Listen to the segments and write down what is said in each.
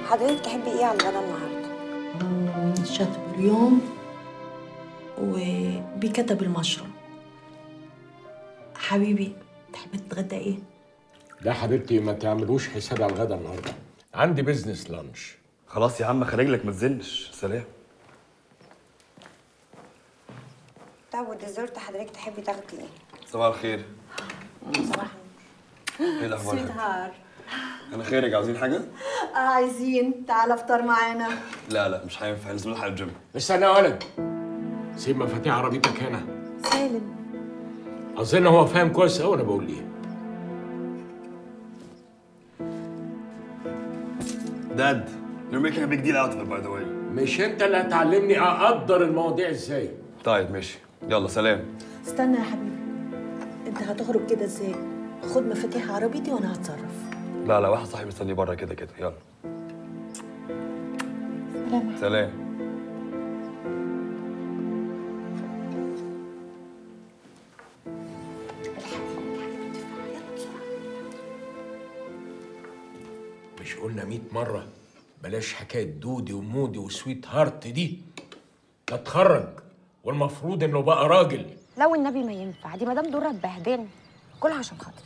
حضرتك تحبي ايه على الغدا النهارده مم، شات بوليون وبكتب المشروم حبيبي تحب تتغدى ايه؟ لا حبيبتي ما تعملوش حساب على الغدا النهارده عندي بيزنس لانش خلاص يا عم خارج لك ما تزنش سلام طب والديزرت حضرتك تحبي تاخدي ايه صباح الخير صباح ايه الاخبار سويت هار انا خارج عاوزين حاجه آه عايزين تعال افطر معانا لا لا مش هينفع لازم نروح على الجيم استنى يا ولد سيب مفاتيح عربيتك هنا سالم اظن هو فاهم كويس قوي انا بقول ايه داد you're making a big deal out of it by the way مش انت اللي هتعلمني اقدر المواضيع ازاي طيب ماشي يلا سلام استنى يا حبيبي انت هتخرج كده ازاي؟ خد مفاتيح عربيتي وانا هتصرف لا لا واحد صاحبي مستني بره كده كده يلا سلام سلام مش قلنا 100 مرة بلاش حكاية دودي ومودي وسويت هارت دي ده اتخرج والمفروض انه بقى راجل لو النبي ما ينفع دي مدام دره اتبهدلنا كلها عشان خاطري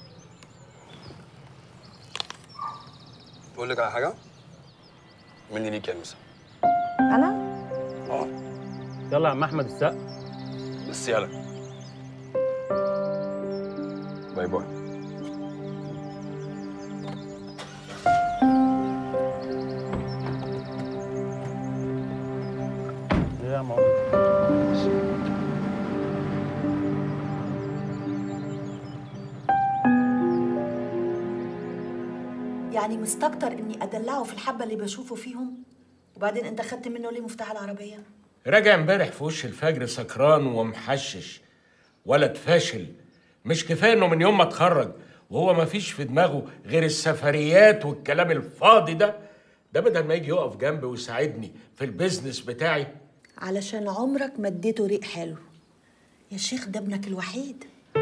بقول لك على حاجه مني ليك يا مسا انا اه يلا يا عم احمد السقا بس يلا باي باي ايه يا عم عمر؟ يعني مستكتر اني ادلعه في الحبه اللي بشوفه فيهم وبعدين انت خدت منه ليه مفتاح العربيه راجع امبارح في وش الفجر سكران ومحشش ولد فاشل مش كفايه انه من يوم ما اتخرج وهو ما فيش في دماغه غير السفريات والكلام الفاضي ده ده بدل ما يجي يقف جنبي ويساعدني في البيزنس بتاعي علشان عمرك ما اديته ريق حلو يا شيخ ده ابنك الوحيد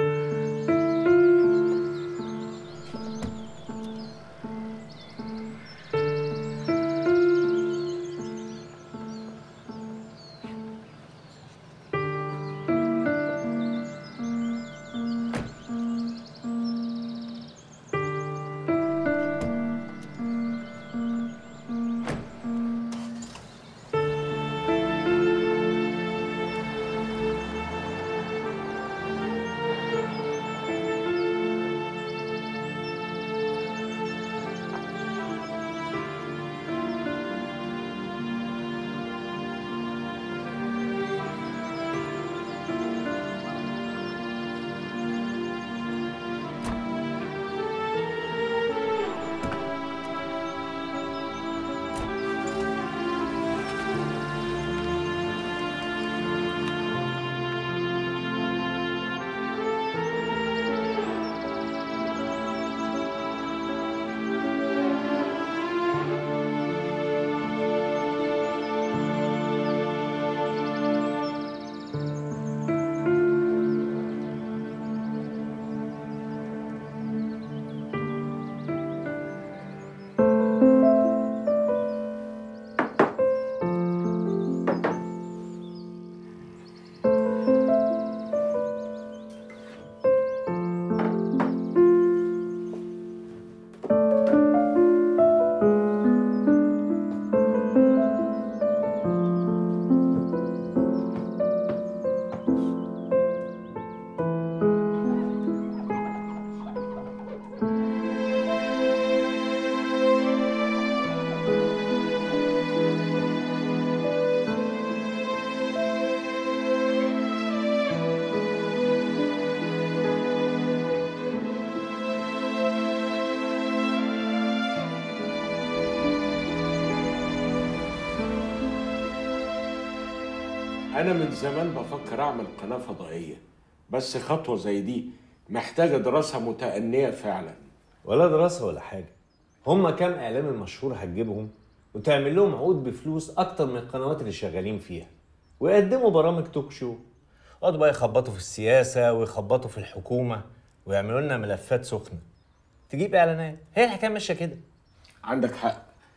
انا من زمان بفكر اعمل قناه فضائيه بس خطوه زي دي محتاجه دراسه متأنية فعلا ولا دراسة ولا حاجة هما كام إعلامي مشهور هتجيبهم وتعمل لهم عقود بفلوس أكتر من القنوات اللي شغالين فيها ويقدموا برامج توك شو يقعدوا بقى يخبطوا في السياسة ويخبطوا في الحكومة ويعملوا لنا ملفات سخنة تجيب إعلانات هي الحكاية ماشية كده عندك حق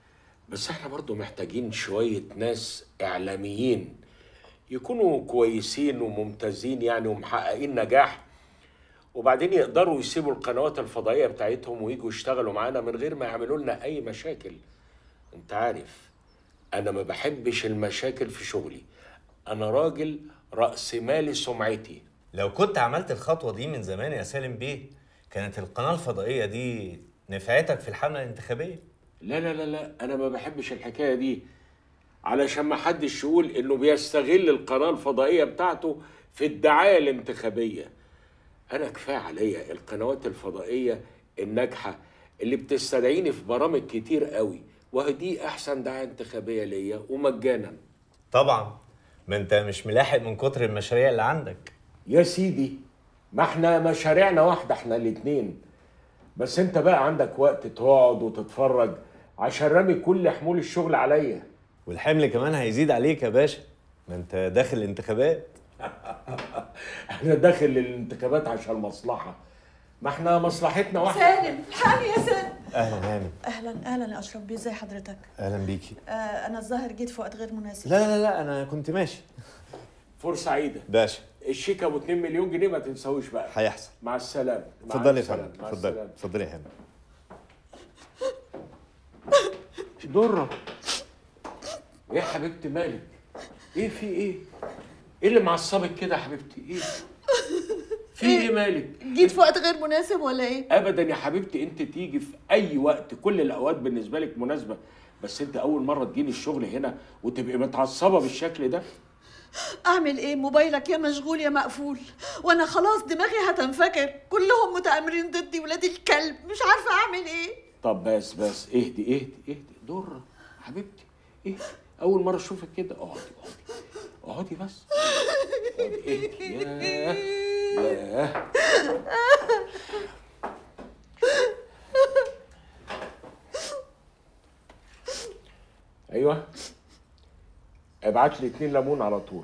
بس احنا برضو محتاجين شوية ناس إعلاميين يكونوا كويسين وممتازين يعني ومحققين نجاح وبعدين يقدروا يسيبوا القنوات الفضائية بتاعتهم ويجوا يشتغلوا معانا من غير ما يعملوا لنا أي مشاكل انت عارف أنا ما بحبش المشاكل في شغلي أنا راجل رأس مالي سمعتي لو كنت عملت الخطوة دي من زمان يا سالم بيه كانت القناة الفضائية دي نفعتك في الحملة الانتخابية لا لا لا لا انا ما بحبش الحكايه دي علشان ما حدش يقول انه بيستغل القناه الفضائيه بتاعته في الدعايه الانتخابيه انا كفايه عليا القنوات الفضائيه الناجحه اللي بتستدعيني في برامج كتير قوي ودي احسن دعايه انتخابيه ليا ومجانا طبعا ما انت مش ملاحق من كتر المشاريع اللي عندك يا سيدي ما احنا مشاريعنا واحده احنا الاتنين بس انت بقى عندك وقت تقعد وتتفرج عشان رامي كل حمول الشغل عليا والحمل كمان هيزيد عليك يا باشا ما انت داخل الانتخابات احنا داخل الانتخابات عشان مصلحة ما احنا مصلحتنا واحدة سالم الحقني يا سالم اهلا هانم اهلا اهلا يا اشرف بيه ازي حضرتك اهلا بيكي آه انا الظاهر جيت في وقت غير مناسب لا لا لا انا كنت ماشي فرصة سعيدة باشا الشيك ابو 2 مليون جنيه ما تنساوش بقى هيحصل مع السلامة مع اتفضلي يا السلامة. فندم مع اتفضلي السلامة. اتفضلي يا هانم درة ايه يا حبيبتي مالك ايه في ايه ايه اللي معصبك كده يا حبيبتي ايه في ايه مالك جيت في وقت غير مناسب ولا ايه ابدا يا حبيبتي انت تيجي في اي وقت كل الاوقات بالنسبه لك مناسبه بس انت اول مره تجيني الشغل هنا وتبقي متعصبه بالشكل ده اعمل ايه موبايلك يا مشغول يا مقفول وانا خلاص دماغي هتنفجر كلهم متآمرين ضدي ولاد الكلب مش عارفه اعمل ايه طب بس بس اهدي اهدي اهدي دره حبيبتي اهدي اول مره اشوفك كده اقعدي اقعدي اقعدي بس اقعدي اهدي ياه ياه ايوه ابعت لي اتنين ليمون على طول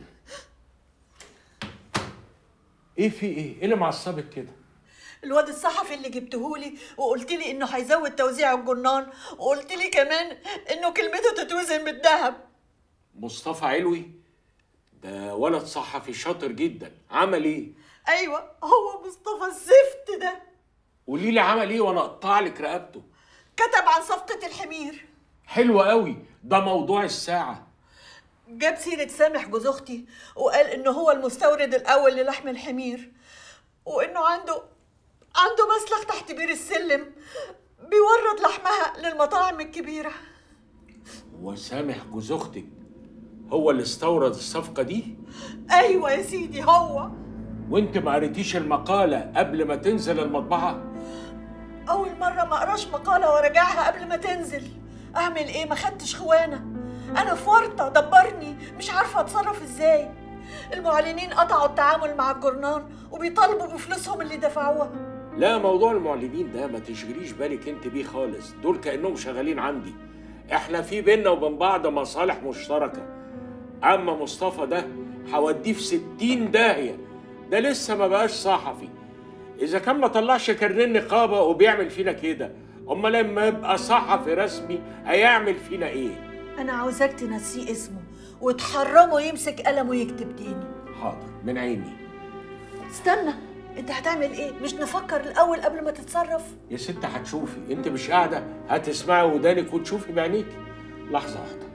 ايه في ايه؟ ايه اللي معصبك كده؟ الواد الصحفي اللي جبتهولي وقلت لي انه هيزود توزيع الجرنان وقلت لي كمان انه كلمته تتوزن بالذهب مصطفى علوي ده ولد صحفي شاطر جدا عمل ايه؟ ايوه هو مصطفى الزفت ده قولي لي عمل ايه وانا اقطع لك رقبته كتب عن صفقه الحمير حلو قوي ده موضوع الساعه جاب سيرة سامح جوز اختي وقال انه هو المستورد الاول للحم الحمير وانه عنده عنده مسلخ تحت بير السلم بيورد لحمها للمطاعم الكبيرة وسامح جوز اختك هو اللي استورد الصفقه دي ايوه يا سيدي هو وانت ما قريتيش المقاله قبل ما تنزل المطبعه اول مرة ما اقراش مقالة وراجعها قبل ما تنزل اعمل ايه ما خدتش خوانة انا في ورطة دبرني مش عارفة اتصرف ازاي المعلنين قطعوا التعامل مع الجرنان وبيطالبوا بفلوسهم اللي دفعوها لا موضوع المعلنين ده ما تشغليش بالك انت بيه خالص دول كانهم شغالين عندي احنا في بينا وبين بعض مصالح مشتركه اما مصطفى ده هوديه في ستين داهيه ده لسه ما بقاش صحفي اذا كان ما طلعش كارنيه نقابه وبيعمل فينا كده امال لما يبقى صحفي رسمي هيعمل فينا ايه انا عاوزاك تنسيه اسمه وتحرمه يمسك قلم ويكتب تاني حاضر من عيني استنى انت هتعمل ايه مش نفكر الاول قبل ما تتصرف يا ست هتشوفي انت مش قاعده هتسمعي ودانك وتشوفي بعينيك لحظه واحده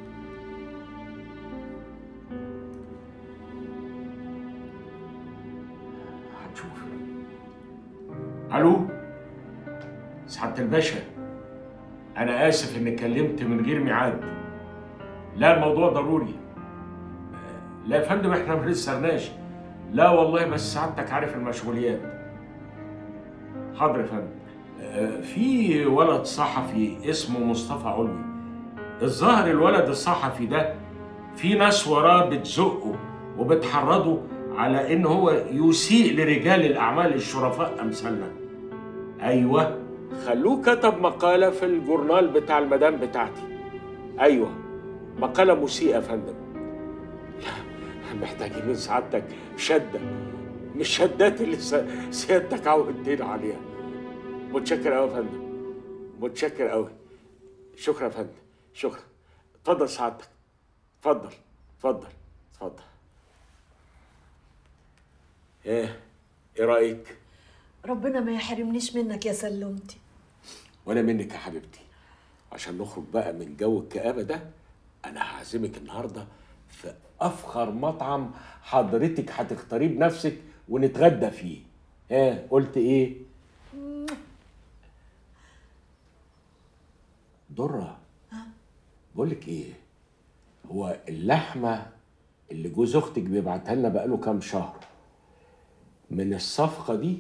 هتشوفي الو سعاده الباشا انا اسف اني اتكلمت من غير ميعاد لا الموضوع ضروري لا يا فندم احنا ما لسرناش لا والله بس سعادتك عارف المشغوليات حاضر يا فندم آه، في ولد صحفي اسمه مصطفى علوي الظاهر الولد الصحفي ده في ناس وراه بتزقه وبتحرضه على ان هو يسيء لرجال الاعمال الشرفاء امثالنا ايوه خلوه كتب مقاله في الجورنال بتاع المدام بتاعتي ايوه مقاله مسيئه يا فندم لا، محتاجين من سعادتك شده مش شدات اللي س- سيادتك عودتنا عليها متشكر قوي يا فندم متشكر قوي شكرا يا فندم شكرا اتفضل سعادتك اتفضل اتفضل اتفضل ايه ايه رايك ربنا ما يحرمنيش منك يا سلمتي وانا منك يا حبيبتي عشان نخرج بقى من جو الكآبة ده انا هعزمك النهارده في افخر مطعم حضرتك هتختاريه بنفسك ونتغدى فيه ها قلت ايه درة بقول لك ايه هو اللحمه اللي جوز اختك بيبعتها لنا بقاله كام شهر من الصفقه دي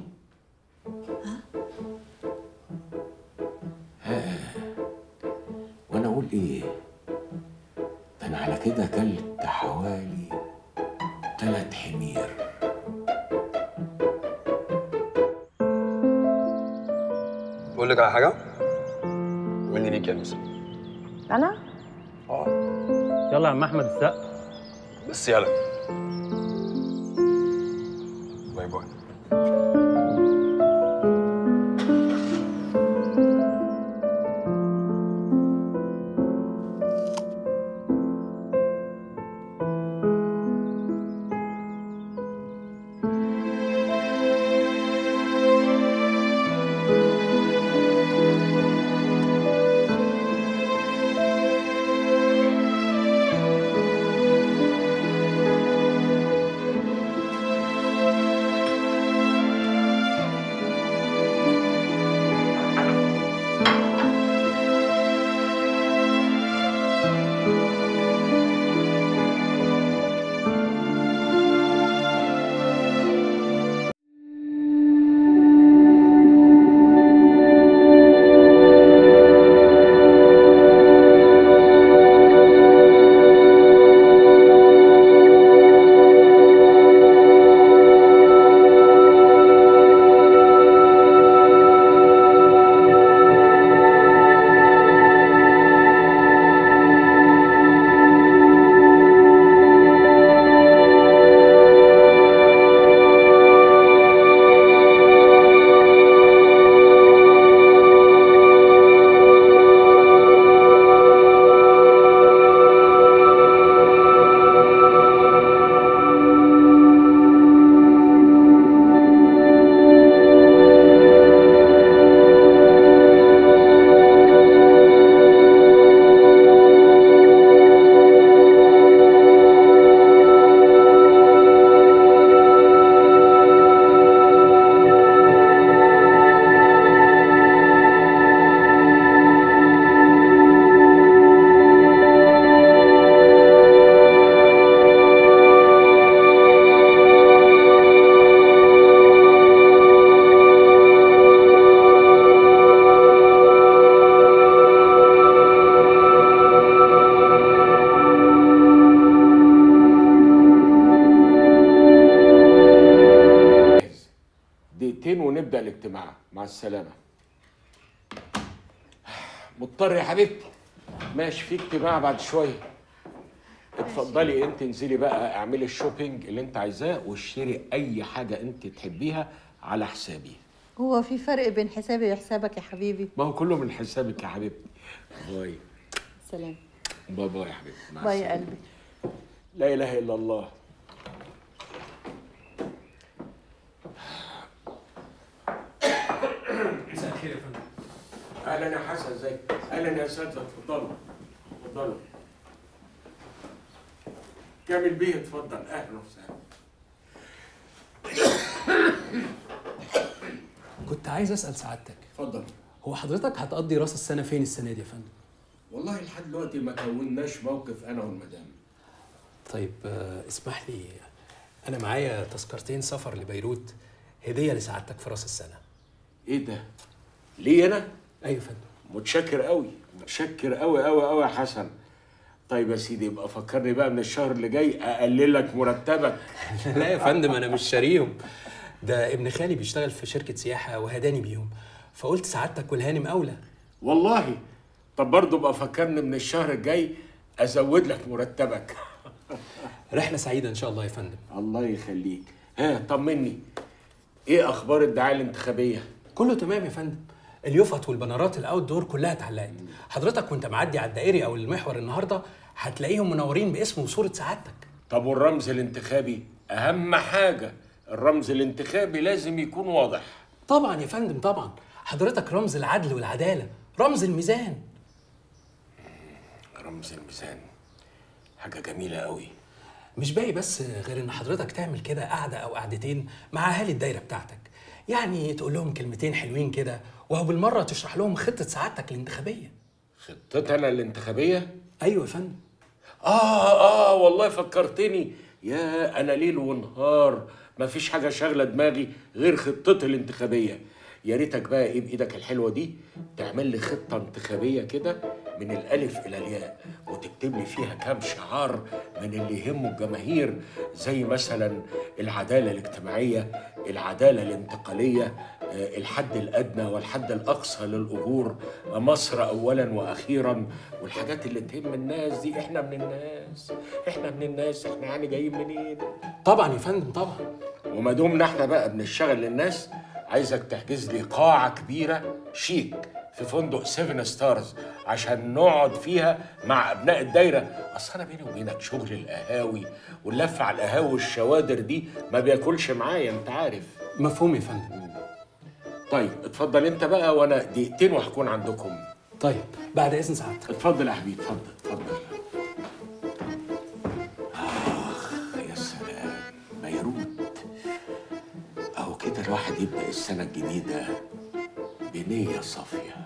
وانا اقول ايه ده انا على كده اكلت حوالي تلات حمير بقول لك على حاجه مني ليك يا انسه انا اه يلا يا عم احمد السقا بس يلا باي باي دقيقتين ونبدا الاجتماع مع السلامه مضطر يا حبيبتي ماشي في اجتماع بعد شويه اتفضلي انت انزلي بقى اعملي الشوبينج اللي انت عايزاه واشتري اي حاجه انت تحبيها على حسابي هو في فرق بين حسابي وحسابك يا حبيبي ما هو كله من حسابك يا حبيبتي باي سلام باي باي يا حبيبتي مع باي يا السلامة. قلبي لا اله الا الله مساء الخير يا فندم اهلا يا حسن ازيك اهلا يا اساتذه اتفضلوا اتفضلوا كامل بيه اتفضل اهلا وسهلا كنت عايز اسال سعادتك اتفضل هو حضرتك هتقضي راس السنه فين السنه دي يا فندم والله لحد دلوقتي ما كوناش موقف انا والمدام طيب آه، اسمح لي انا معايا تذكرتين سفر لبيروت هديه لسعادتك في راس السنه ايه ده ليه انا ايوه يا فندم متشكر قوي متشكر قوي قوي قوي يا حسن طيب يا سيدي يبقى فكرني بقى من الشهر اللي جاي اقلل لك مرتبك لا يا فندم انا مش شاريهم ده ابن خالي بيشتغل في شركه سياحه وهداني بيهم فقلت سعادتك والهانم اولى والله طب برضه بقى فكرني من الشهر الجاي ازود لك مرتبك رحله سعيده ان شاء الله يا فندم الله يخليك ها طمني ايه اخبار الدعايه الانتخابيه كله تمام يا فندم اليوفط والبنرات الاوت دور كلها اتعلقت حضرتك وانت معدي على الدائري او المحور النهارده هتلاقيهم منورين باسم وصوره سعادتك طب والرمز الانتخابي اهم حاجه الرمز الانتخابي لازم يكون واضح طبعا يا فندم طبعا حضرتك رمز العدل والعداله رمز الميزان رمز الميزان حاجه جميله قوي مش باقي بس غير ان حضرتك تعمل كده قعده او قعدتين مع اهالي الدايره بتاعتك يعني تقول لهم كلمتين حلوين كده وهو بالمره تشرح لهم خطه سعادتك الانتخابيه خطتنا الانتخابيه ايوه يا فندم اه اه والله فكرتني يا انا ليل ونهار مفيش حاجه شاغله دماغي غير خطتي الانتخابيه يا ريتك بقى ايه بايدك الحلوه دي تعمل لي خطه انتخابيه كده من الالف الى الياء وتكتب لي فيها كام شعار من اللي يهمه الجماهير زي مثلا العداله الاجتماعيه العداله الانتقاليه آه، الحد الادنى والحد الاقصى للاجور آه، مصر اولا واخيرا والحاجات اللي تهم الناس دي احنا من الناس احنا من الناس احنا يعني جايين منين طبعا يا فندم طبعا وما دمنا احنا بقى بنشتغل للناس عايزك تحجز لي قاعة كبيرة شيك في فندق سيفن ستارز عشان نقعد فيها مع أبناء الدايرة أصل أنا بيني وبينك شغل القهاوي واللف على القهاوي والشوادر دي ما بياكلش معايا أنت عارف مفهوم يا فندم طيب اتفضل أنت بقى وأنا دقيقتين وهكون عندكم طيب بعد اذن سعادتك اتفضل يا حبيبي اتفضل اتفضل آخ يا سلام بيروت أهو كده الواحد يبدأ السنة الجديدة بنية صافية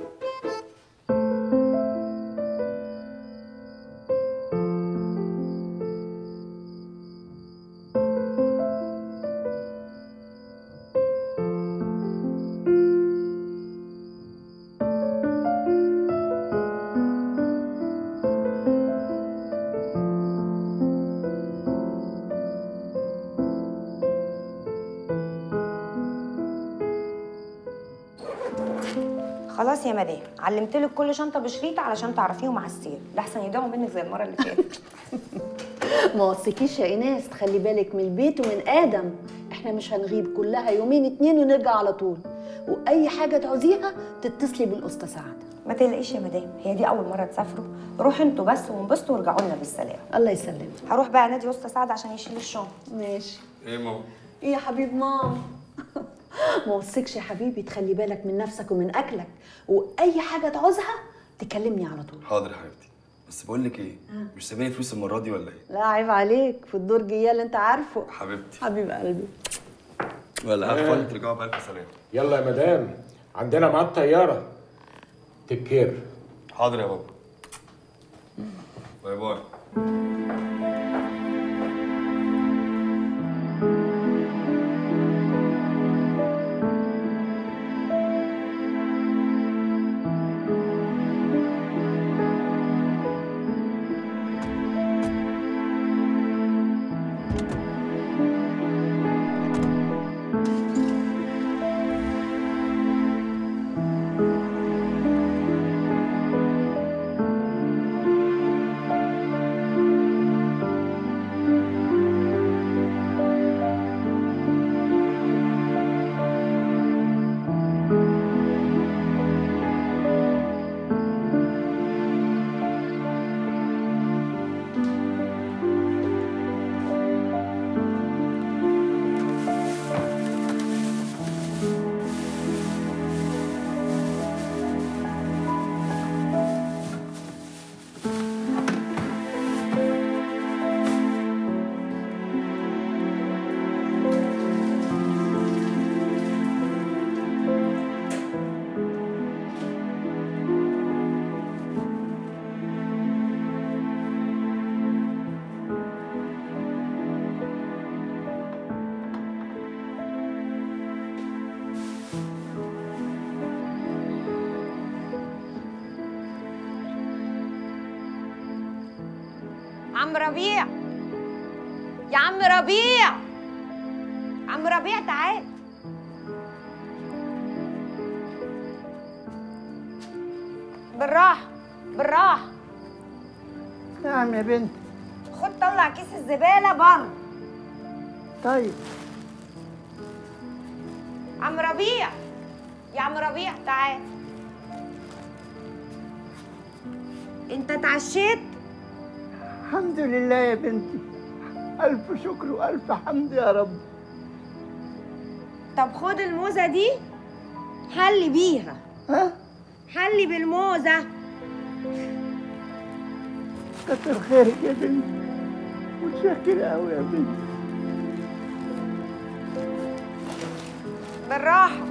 خلاص يا مدام علمت لك كل شنطه بشريط علشان تعرفيهم على السير لحسن يضيعوا منك زي المره اللي فاتت ما وصيكيش يا ايناس تخلي بالك من البيت ومن ادم احنا مش هنغيب كلها يومين اتنين ونرجع على طول واي حاجه تعوزيها تتصلي بالاستاذ سعاده ما تقلقيش يا مدام هي دي اول مره تسافروا روحوا انتوا بس وانبسطوا وارجعوا لنا بالسلامه الله يسلمك هروح بقى نادي استاذ سعد عشان يشيل الشنطه ماشي ايه ماما ايه يا حبيب ماما ما وصيكش يا حبيبي تخلي بالك من نفسك ومن اكلك واي حاجه تعوزها تكلمني على طول حاضر يا حبيبتي بس بقول لك ايه مش سايباني فلوس المره دي ولا ايه لا عيب عليك في الدور جيال انت عارفه حبيبتي حبيب قلبي ولا عارفه ترجعوا بألف سلامه يلا يا مدام عندنا معاد طيارة تكير حاضر يا بابا باي باي عم ربيع يا عم ربيع عم ربيع تعال بالراحة بالراحة نعم يا بنت خد طلع كيس الزبالة بره طيب عم ربيع يا عم ربيع تعال انت اتعشيت الحمد لله يا بنتي ألف شكر وألف حمد يا رب طب خد الموزه دي حلي بيها ها حلي بالموزه كتر خيرك يا بنتي متشكرة أوي يا بنتي بالراحه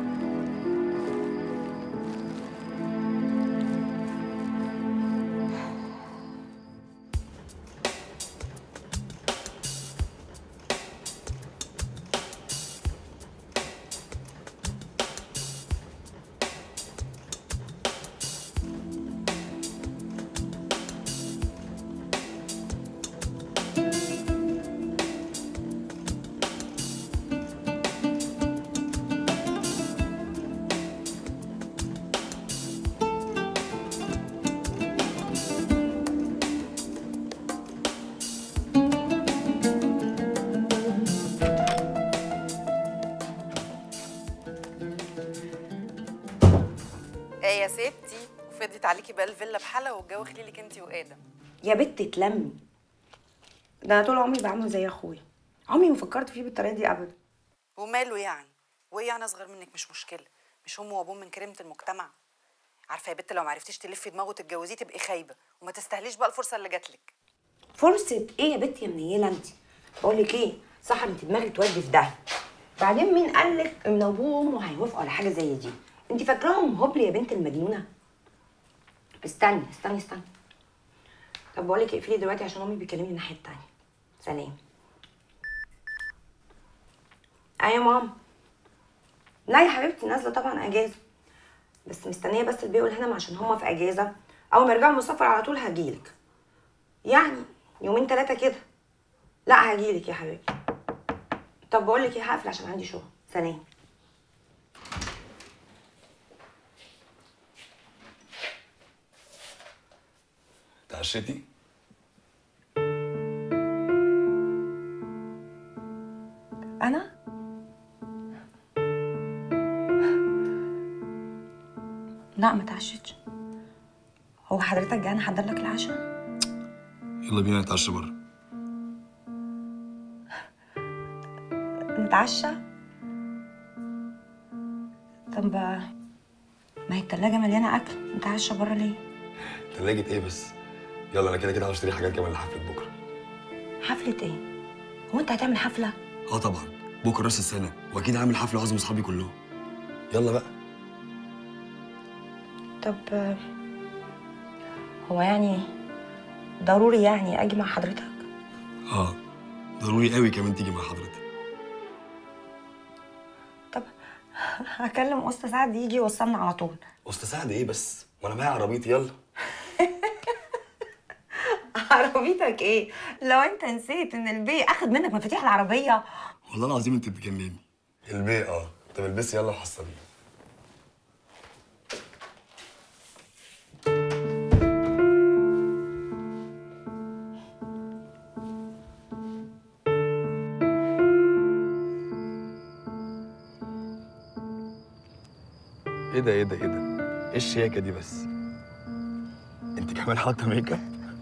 ايه يا ستي وفضيت عليكي بقى الفيلا بحالها والجو خليلك انت وادم يا بت تلمي ده انا طول عمري بعمل زي اخويا عمري ما فكرت فيه بالطريقه دي ابدا وماله يعني وايه يعني اصغر منك مش مشكله مش امه وابوه من كريمه المجتمع عارفه يا بت لو معرفتيش تلفي دماغه وتتجوزيه تبقي خايبه وما تستاهليش بقى الفرصه اللي جاتلك فرصه ايه يا بت يا منيله انت بقول لك ايه صح انت دماغك تودي في داهيه بعدين مين قال لك ان ابوه وامه هيوافقوا على حاجه زي دي انت فاكراهم هبل يا بنت المجنونه استني استني استني طب بقول لك اقفلي دلوقتي عشان امي بيكلمني الناحيه التانيه سلام ايوه يا ماما لا يا حبيبتي نازله طبعا اجازه بس مستنيه بس البيئه والهنا عشان هما في اجازه اول ما يرجعوا من السفر على طول هجيلك يعني يومين ثلاثه كده لا هجيلك يا حبيبتي طب بقول لك ايه هقفل عشان عندي شغل سلام اتعشيتي؟ انا لا ما اتعشتش هو حضرتك جاي انا احضر لك العشاء يلا بينا نتعشى بره نتعشى طب ما هي التلاجة مليانة أكل نتعشى بره ليه؟ تلاجة ايه بس؟ يلا انا كده كده هشتري حاجات كمان لحفلة بكرة حفلة إيه؟ هو أنت هتعمل حفلة؟ اه طبعا بكرة راس السنة واكيد هعمل حفلة وعازم اصحابي كلهم يلا بقى طب هو يعني ضروري يعني أجي مع حضرتك؟ اه ضروري قوي كمان تيجي مع حضرتك طب هكلم أستاذ سعد يجي يوصلنا على طول استاذ سعد ايه بس؟ وانا معايا عربيتي يلا عربيتك إيه؟ لو أنت نسيت إن البي أخد منك مفاتيح العربية والله العظيم انت بتجنني البيت اه طب البسي يلا وحصلي ايه ده ايه ده ايه ده؟ ايه الشياكة دي بس؟ انت كمان حاطة ميك اب؟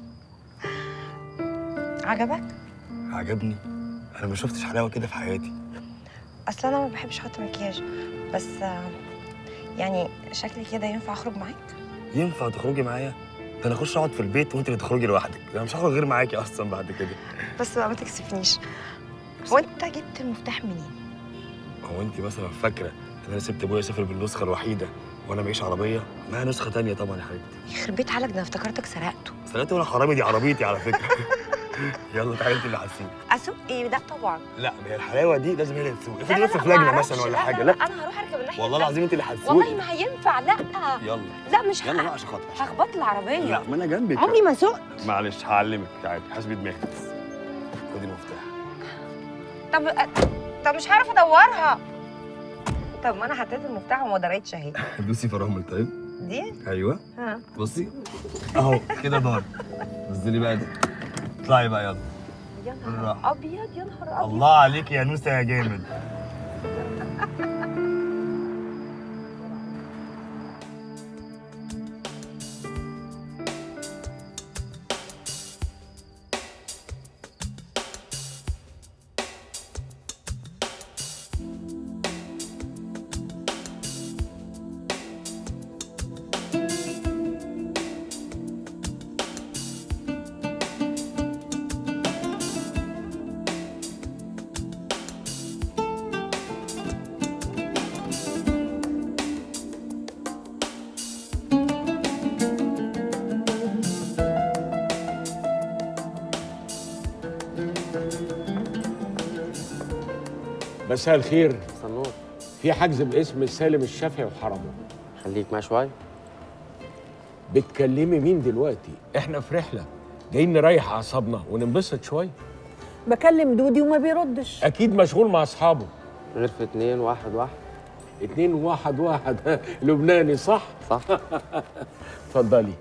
عجبك؟ عجبني انا ما شفتش حلاوة كده في حياتي أصل أنا ما بحبش أحط مكياج بس آه، يعني شكلي كده ينفع أخرج معاك؟ ينفع تخرجي معايا؟ ده انا اخش اقعد في البيت وانت اللي تخرجي لوحدك ده انا مش هخرج غير معاكي اصلا بعد كده بس بقى ما تكسفنيش هو أنت جبت المفتاح منين؟ هو انت مثلا فاكره ان انا سبت ابويا يسافر بالنسخه الوحيده وانا معيش عربيه معايا نسخه تانية طبعا يا حبيبتي يخرب بيت حالك ده أنا افتكرتك سرقته سرقتي وانا حرامي دي عربيتي على فكره يلا تعالي انت اللي هتسوقي أسوق إيه ده طبعا لا ما هي الحلاوه دي لازم هي اللي تسوق لا افرضي لا لسه لا في لجنه معرفش. مثلا ولا لا حاجه لا, لا أنا هروح أركب الناحية والله التانية. العظيم انت اللي والله هتسوقي ما هينفع لا يلا لا مش يلا ه- بقى عشان خاطري هخبط العربية لا ما انا جنبك عمري ما سوقت معلش هعلمك تعالي حاسبي دماغك بس خدي المفتاح طب طب مش عارفة أدورها طب ما أنا حطيت المفتاح وما دريتش أهي دوسي فرامل طيب دي ايوه ها بصي اهو كده دار نزلي بقى دي اطلعي بقى يلا يا بالراحة. نهار أبيض يا نهار أبيض الله عليك يا نوسه يا جامد مساء الخير صنور في حجز باسم سالم الشافعي وحرمه خليك معاه شوي بتكلمي مين دلوقتي احنا في رحله جايين نريح اعصابنا وننبسط شويه بكلم دودي وما بيردش اكيد مشغول مع اصحابه غرفة اتنين واحد واحد اتنين واحد واحد لبناني صح صح اتفضلي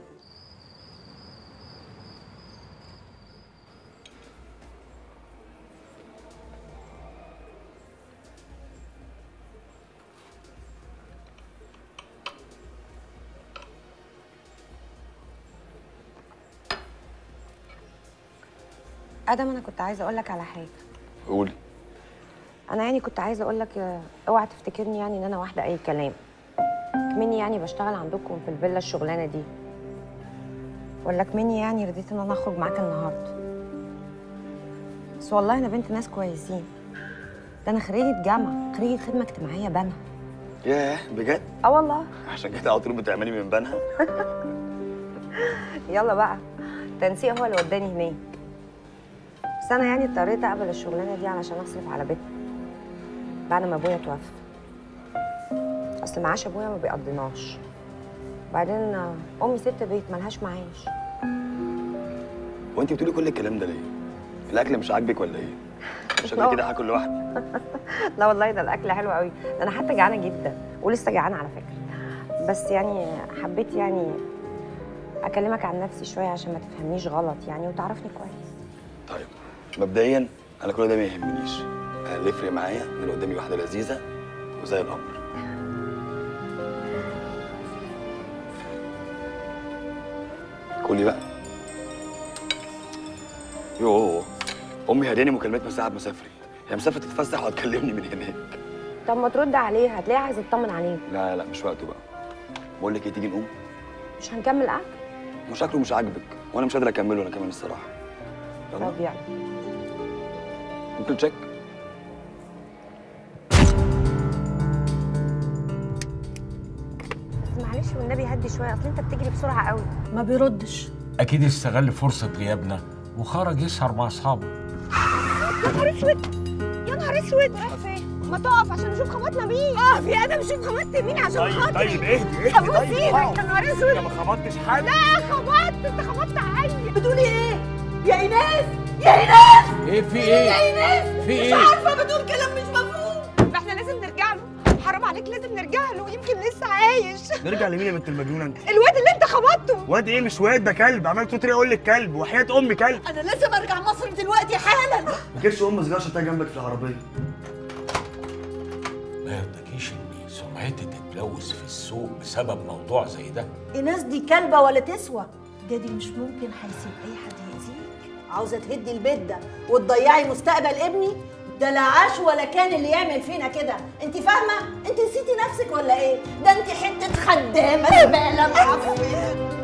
ادم انا كنت عايزه اقول لك على حاجه قولي انا يعني كنت عايزه اقول لك آه، اوعى تفتكرني يعني ان انا واحده اي كلام كمني يعني بشتغل عندكم في الفيلا الشغلانه دي ولا كمني يعني رضيت ان انا اخرج معاك النهارده بس والله انا بنت ناس كويسين ده انا خريجه جامعه خريجه خدمه اجتماعيه بنها ياه بجد اه والله عشان كده على طول بتعملي من بنها يلا بقى التنسيق هو اللي وداني هناك بس انا يعني اضطريت اقبل الشغلانه دي علشان اصرف على بيتنا بعد ما ابويا توفى اصل معاش ابويا ما بيقضيناش بعدين آه، امي ست بيت ملهاش معاش وانت بتقولي كل الكلام ده ليه الاكل مش عاجبك ولا ايه عشان كده هاكل لوحدي لا والله ده الاكل حلو قوي ده انا حتى جعانه جدا ولسه جعانه على فكره بس يعني حبيت يعني اكلمك عن نفسي شويه عشان ما تفهمنيش غلط يعني وتعرفني كويس طيب مبدئيا انا كل ده ما يهمنيش انا اللي يفرق معايا ان اللي قدامي واحده لذيذه وزي القمر كلي بقى يوه امي هداني مكالمات من ساعه ما سافرت هي مسافه تتفسح وهتكلمني من هناك طب ما ترد عليها هتلاقيها عايزه تطمن عليك لا لا مش وقته بقى بقول لك ايه تيجي نقوم مش هنكمل اكل مش شكله مش عاجبك وانا مش قادر اكمله انا كمان الصراحه يلا طب يعني ممكن تشيك بس معلش والنبي هدي شويه اصل انت بتجري بسرعه قوي ما بيردش اكيد استغل فرصه غيابنا وخرج يسهر مع اصحابه يا نهار اسود يا نهار اسود رايح فين؟ ما تقف عشان نشوف خبطنا مين اه في ادم شوف خبطت مين عشان طيب خاطري طيب اهدي اهدي ابوس طيب ايدك آه. يا نهار اسود انا ما خبطتش حد لا خبطت انت خبطت عيل بتقولي ايه يا ايناس يا ايناس ايه في يا ايه ايناس في مش ايه عارفه بتقول كلام مش مفهوم احنا لازم نرجع له حرام عليك لازم نرجع له يمكن لسه عايش نرجع لمين يا بنت المجنونه انت الواد اللي انت خبطته واد ايه مش واد ده كلب عملت تطري اقول لك كلب وحياه امي كلب انا لازم ارجع مصر دلوقتي حالا ما كانش ام سجاره شفتها جنبك في العربيه ما يرضكيش ان سمعتي تتلوث في السوق بسبب موضوع زي ده ايناس دي كلبه ولا تسوى دادي مش ممكن هيسيب اي حد يأذيك عاوزه تهدي البيت ده وتضيعي مستقبل ابني ده لا عاش ولا كان اللي يعمل فينا كده انت فاهمه انت نسيتي نفسك ولا ايه ده انت حته خدامه زباله معفنه